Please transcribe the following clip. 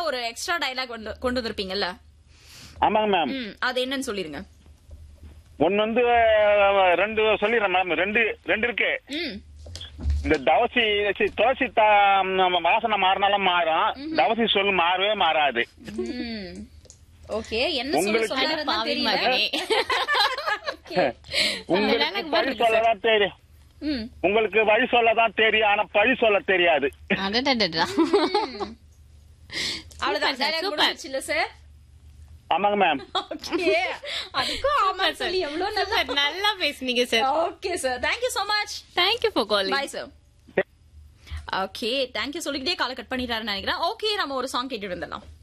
ஒரு extra dialogue கொண்டு வந்திருப்பீங்கல்ல ஆமாங்க மேம் ம் அது என்னன்னு சொல்லிருங்க ஒன்னு வந்து அஹ், ரெண்டு சொல்லிடுறேன் மேம் ரெண்டு ரெண்டு இருக்கு ம் இந்த தவசி சி, துளசி தா- நம்ம வாசனை மாறினாலும் மாறும் தவசி சொல் மாறவே மாறாது ம் ஓகே என்ன சொல்ல உங்களுக்கு- சொல்றாருன்னு பாவி தெரியல மகனே. உங்களுக்கு எனக்கு வழி பதில் சொல்லதான் தெரியும் ம் உங்களுக்கு வழி சொல்லதான் தெரியும் ஆனா பழி சொல்ல தெரியாது அடடடடா. அவ்வளவுதான் Super, dialogue super. முடிஞ்சிருச்சுல்ல சார் ஆமாங்க மேம் ஓகே அதுக்கும் ஆமா சொல்லி எவ்வளவு நல்லா Super, நல்லா பேசுனீங்க sir okay sir thank you so much thank you for calling bye sir okay thank you சொல்லிக்கிட்டே காலை கட் பண்ணிட்டாருன்னு நினைக்கிறேன் ஓகே நம்ம ஒரு சாங் கேட்டுட்டு வந்துடலாம்